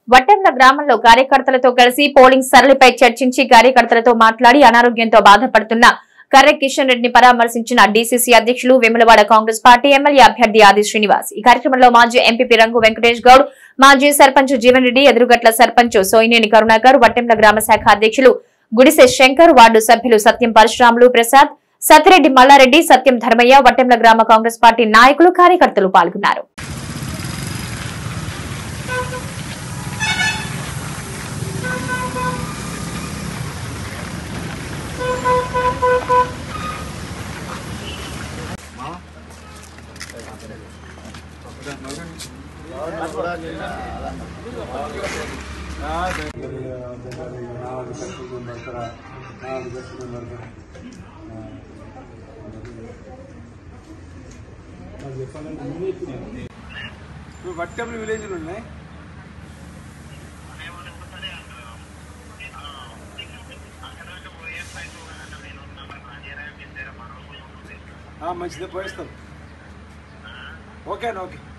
వట్టంల గ్రామంలో కార్యకర్తలతో కలిసి పోలింగ్ సరళిపై చర్చించి కార్యకర్తలతో మాట్లాడి అనారోగ్యంతో బాధపడుతున్న కర్రె కిషన్ రెడ్డిని పరామర్శించిన డీసీసీ అధ్యక్షులు వేములవాడ కాంగ్రెస్ పార్టీ ఎమ్మెల్యే అభ్యర్థి ఆది శ్రీనివాస్ ఈ కార్యక్రమంలో మాజీ ఎంపీపీ రంగు వెంకటేష్ గౌడ్ మాజీ సర్పంచ్ జీవన్ రెడ్డి ఎదురుగట్ల సర్పంచ్ సోయినేని కరుణాకర్ వట్టెంల గ్రామ శాఖ అధ్యక్షులు గుడిసె శంకర్ వార్డు సభ్యులు సత్యం పరశురాములు ప్రసాద్ సత్యరెడ్డి మల్లారెడ్డి సత్యం ధర్మయ్య వట్టెంల గ్రామ కాంగ్రెస్ పార్టీ నాయకులు కార్యకర్తలు పాల్గొన్నారు ఇప్పుడు వట్టంలో విలేజ్లు ఉన్నాయి ఆ, మంచిదే పోయిస్తాం ఓకే అన్న ఓకే